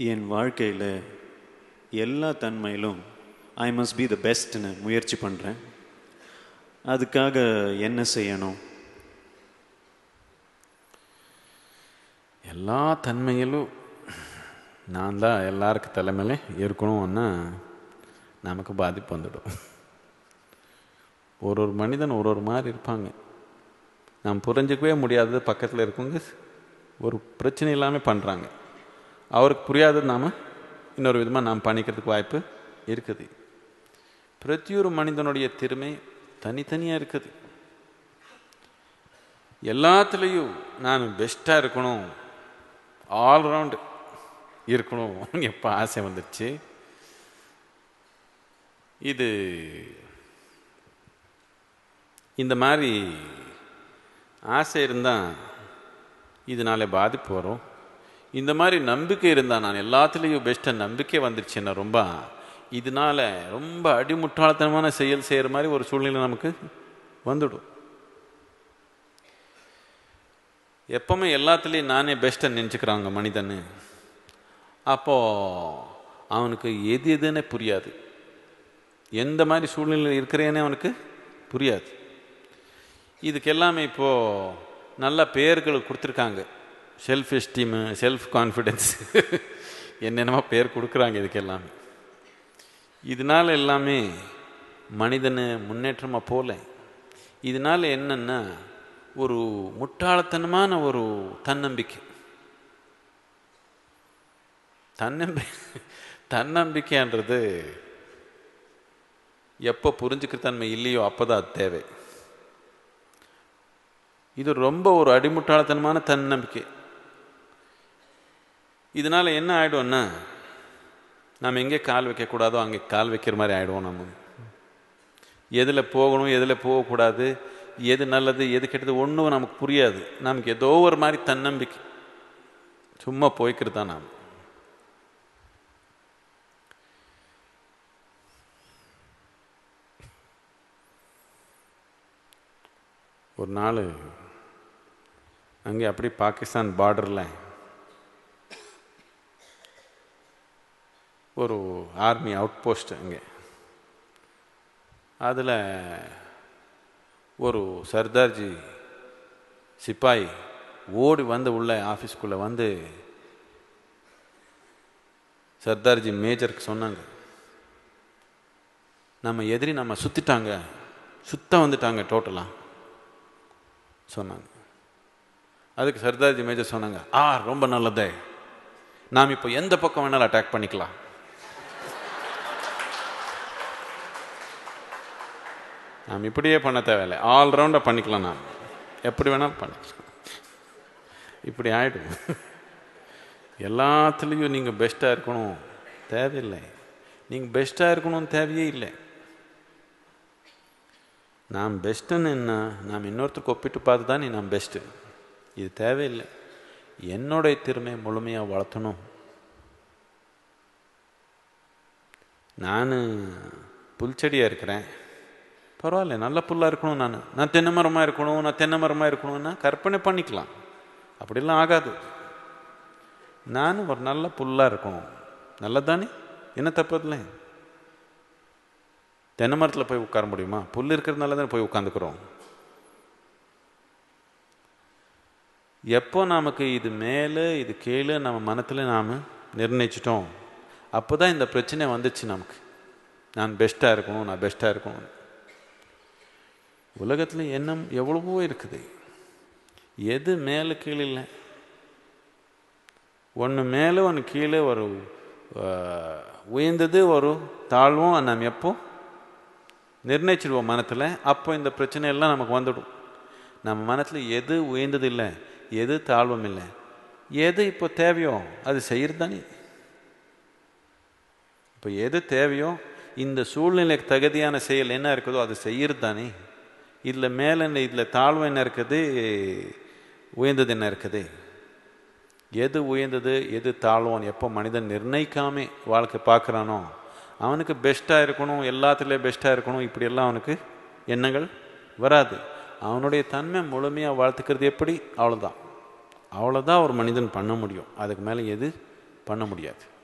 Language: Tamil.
என் வாழ்க்கையில் எல்லா தன்மையிலும் ஐ மஸ்ட் பி த பெஸ்ட்னு முயற்சி பண்ணுறேன் அதுக்காக என்ன செய்யணும் எல்லா தன்மையிலும் நான் தான் எல்லாருக்கு தலைமையில இருக்கணும்னா நமக்கு பாதிப்பு வந்துடும் ஒரு ஒரு மனிதன் ஒரு ஒரு மாதிரி இருப்பாங்க நாம் புரிஞ்சிக்கவே முடியாதது பக்கத்தில் இருக்கவங்க ஒரு பிரச்சனை இல்லாமல் பண்ணுறாங்க அவருக்கு புரியாதது நாம் இன்னொரு விதமாக நாம் பண்ணிக்கிறதுக்கு வாய்ப்பு இருக்குது பிரதியொரு மனிதனுடைய திறமை தனித்தனியாக இருக்குது எல்லாத்துலேயும் நான் பெஸ்ட்டாக இருக்கணும் ஆல்ரவுண்டு இருக்கணும் எப்போ ஆசை வந்துடுச்சு இது இந்த மாதிரி ஆசை இருந்தால் இதனால பாதிப்பு வரும் இந்த மாதிரி நம்பிக்கை இருந்தால் நான் எல்லாத்துலேயும் பெஸ்ட்டாக நம்பிக்கை வந்துடுச்சுன்னா ரொம்ப இதனால ரொம்ப அடிமுட்டாளத்தனமான செயல் செய்கிற மாதிரி ஒரு சூழ்நிலை நமக்கு வந்துடும் எப்பவுமே எல்லாத்துலேயும் நானே பெஸ்ட்டாக நினச்சிக்கிறாங்க மனிதன் அப்போது அவனுக்கு எது எதுன்னே புரியாது எந்த மாதிரி சூழ்நிலையில் இருக்கிறேனே அவனுக்கு புரியாது இதுக்கு எல்லாமே இப்போது நல்ல பெயர்கள் கொடுத்துருக்காங்க செல்ஃப் எஸ்டீமு செல்ஃப் கான்ஃபிடென்ஸ் என்னென்னமோ பேர் கொடுக்குறாங்க இதுக்கு எல்லாமே இதனால் எல்லாமே மனிதனை முன்னேற்றமாக போகல இதனால் என்னென்னா ஒரு முட்டாளத்தனமான ஒரு தன்னம்பிக்கை தன்னம்பி தன்னம்பிக்கைன்றது எப்போ புரிஞ்சுக்கிற தன்மை இல்லையோ அப்போ தான் அது தேவை இது ரொம்ப ஒரு அடிமுட்டாளத்தனமான தன்னம்பிக்கை இதனால் என்ன ஆகிடும்னா நம்ம எங்கே கால் வைக்கக்கூடாதோ அங்கே கால் வைக்கிற மாதிரி ஆகிடுவோம் நம்ம எதில் போகணும் எதில் போகக்கூடாது எது நல்லது எது கெட்டது ஒன்றும் நமக்கு புரியாது நமக்கு ஏதோ ஒரு மாதிரி தன்னம்பிக்கை சும்மா போய்க்கிறது தான் நாம் ஒரு நாள் அங்கே அப்படி பாகிஸ்தான் பார்டரில் ஒரு ஆர்மி அவுட் போஸ்ட் அங்கே அதில் ஒரு சர்தார்ஜி சிப்பாய் ஓடி வந்து உள்ள ஆஃபீஸ்க்குள்ளே வந்து சர்தார்ஜி மேஜருக்கு சொன்னாங்க நம்ம எதிரி நம்ம சுற்றிட்டாங்க சுத்த வந்துட்டாங்க டோட்டலாக சொன்னாங்க அதுக்கு சர்தார்ஜி மேஜர் சொன்னாங்க ஆ ரொம்ப நல்லதே நாம் இப்போ எந்த பக்கம் வேணாலும் அட்டாக் பண்ணிக்கலாம் நாம் இப்படியே பண்ண தேவையில்லை ஆல்ரவுண்டாக பண்ணிக்கலாம் நாம் எப்படி வேணாலும் பண்ணிக்கலாம் இப்படி ஆகிடும் எல்லாத்துலேயும் நீங்கள் பெஸ்ட்டாக இருக்கணும் தேவையில்லை நீங்கள் பெஸ்ட்டாக இருக்கணும்னு தேவையே இல்லை நாம் பெஸ்ட்டுன்னு என்ன நாம் இன்னொருத்தருக்கு ஒப்பிட்டு பார்த்து தான் நீ நான் பெஸ்ட்டு இது தேவையில்லை என்னுடைய திறமையை முழுமையாக வளர்த்தணும் நான் புல்செடியாக இருக்கிறேன் பரவாயில்ல நல்ல புல்லாக இருக்கணும் நான் நான் தென்னை மரமாக இருக்கணும் நான் தென்னை மரமாக இருக்கணும்னா கற்பனை பண்ணிக்கலாம் அப்படிலாம் ஆகாது நான் ஒரு நல்ல புல்லாக இருக்கணும் நல்லதானே என்ன தப்பு இல்லை தென்னை மரத்தில் போய் உட்கார முடியுமா புல் இருக்கிறதுனால தானே போய் உட்காந்துக்கிறோம் எப்போ நமக்கு இது மேலே இது கீழே நம்ம மனத்தில் நாம் நிர்ணயிச்சிட்டோம் அப்போ தான் இந்த பிரச்சனை வந்துச்சு நமக்கு நான் பெஸ்ட்டாக இருக்கணும் நான் பெஸ்ட்டாக இருக்கணும் உலகத்தில் எண்ணம் எவ்வளவோ இருக்குது எது மேலே கீழே இல்லை ஒன்று மேலே ஒன்று கீழே ஒரு உயர்ந்தது ஒரு தாழ்வும் நம்ம எப்போ நிர்ணயிச்சிடுவோம் மனத்தில் அப்போ இந்த பிரச்சனை எல்லாம் நமக்கு வந்துடும் நம்ம மனத்தில் எது உயர்ந்தது இல்லை எது தாழ்வும் இல்லை எது இப்போ தேவையோ அது செய்கிறது தானே இப்போ எது தேவையோ இந்த சூழ்நிலைக்கு தகுதியான செயல் என்ன இருக்குதோ அது செய்கிறது தானே இதில் மேலே இதில் தாழ்வு என்ன இருக்குது உயர்ந்தது என்ன இருக்குது எது உயர்ந்தது எது தாழ்வோன்னு எப்போ மனிதன் நிர்ணயிக்காம வாழ்க்கை பார்க்குறானோ அவனுக்கு பெஸ்ட்டாக இருக்கணும் எல்லாத்துலேயும் பெஸ்ட்டாக இருக்கணும் இப்படியெல்லாம் அவனுக்கு எண்ணங்கள் வராது அவனுடைய தன்மை முழுமையாக வளர்த்துக்கிறது எப்படி அவ்வளோதான் அவ்வளோதான் ஒரு மனிதன் பண்ண முடியும் அதுக்கு மேலே எது பண்ண முடியாது